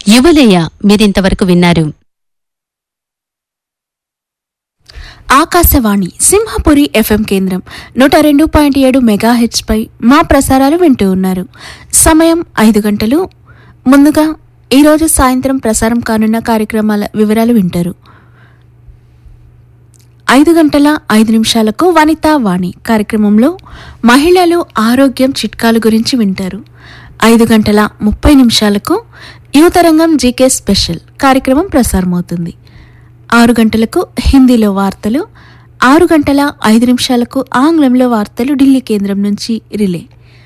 యువలయ మీరింతవరకు విన్నారు ఆకాశవాణి సింహపురి ఎఫ్ఎం కేంద్రం నూట రెండు పాయింట్ ఏడు మెగాహెచ్ పై మా ప్రసారాలు వింటూ ఉన్నారు సమయం ఐదు గంటలు ముందుగా ఈరోజు సాయంత్రం ప్రసారం కానున్న కార్యక్రమాల వివరాలు వింటారు ఐదు గంటల ఐదు నిమిషాలకు వనితా వాణి కార్యక్రమంలో మహిళలు ఆరోగ్యం చిట్కాలు గురించి వింటారు ఐదు గంటల ముప్పై నిమిషాలకు యువతరంగం జీకే స్పెషల్ కార్యక్రమం ప్రసారమవుతుంది ఆరు గంటలకు హిందీలో వార్తలు ఆరు గంటల ఐదు నిమిషాలకు ఆంగ్లంలో వార్తలు ఢిల్లీ కేంద్రం నుంచి రిలే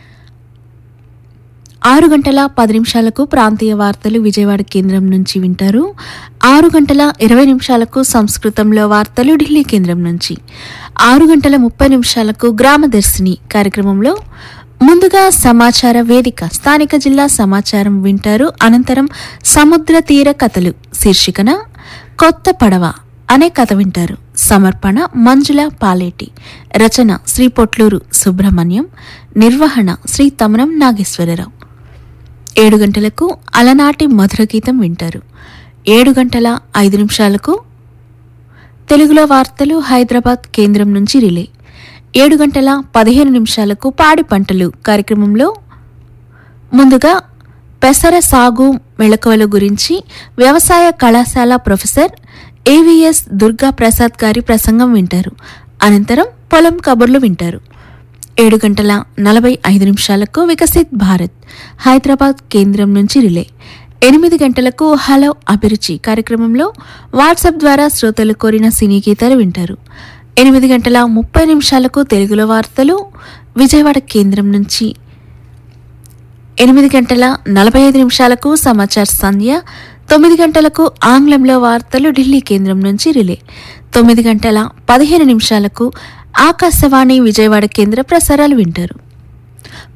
ఆరు గంటల పది నిమిషాలకు ప్రాంతీయ వార్తలు విజయవాడ కేంద్రం నుంచి వింటారు ఆరు గంటల ఇరవై నిమిషాలకు సంస్కృతంలో వార్తలు ఢిల్లీ కేంద్రం నుంచి ఆరు గంటల ముప్పై నిమిషాలకు గ్రామదర్శిని కార్యక్రమంలో ముందుగా సమాచార వేదిక స్థానిక జిల్లా సమాచారం వింటారు అనంతరం సముద్ర తీర కథలు శీర్షికన కొత్త పడవ అనే కథ వింటారు సమర్పణ మంజుల పాలేటి రచన శ్రీ పొట్లూరు సుబ్రహ్మణ్యం నిర్వహణ శ్రీ తమనం నాగేశ్వరరావు ఏడు గంటలకు అలనాటి మధుర గీతం వింటారు ఏడు గంటల ఐదు నిమిషాలకు తెలుగులో వార్తలు హైదరాబాద్ కేంద్రం నుంచి రిలే ఏడు గంటల పదిహేను నిమిషాలకు పాడి పంటలు కార్యక్రమంలో ముందుగా పెసర సాగు మెళకువల గురించి వ్యవసాయ కళాశాల ప్రొఫెసర్ ఏవిఎస్ దుర్గా ప్రసాద్ గారి ప్రసంగం వింటారు అనంతరం పొలం కబుర్లు వింటారు ఏడు గంటల నలభై ఐదు నిమిషాలకు వికసిత్ భారత్ హైదరాబాద్ కేంద్రం నుంచి రిలే ఎనిమిది గంటలకు హలో అభిరుచి కార్యక్రమంలో వాట్సాప్ ద్వారా శ్రోతలు కోరిన సినీ గీతాలు వింటారు ఎనిమిది గంటల ముప్పై నిమిషాలకు తెలుగులో వార్తలు విజయవాడ కేంద్రం నుంచి ఎనిమిది గంటల నలభై ఐదు నిమిషాలకు సమాచార్ సంధ్య తొమ్మిది గంటలకు ఆంగ్లంలో వార్తలు ఢిల్లీ కేంద్రం నుంచి రిలే తొమ్మిది గంటల పదిహేను నిమిషాలకు ఆకాశవాణి విజయవాడ కేంద్ర ప్రసారాలు వింటారు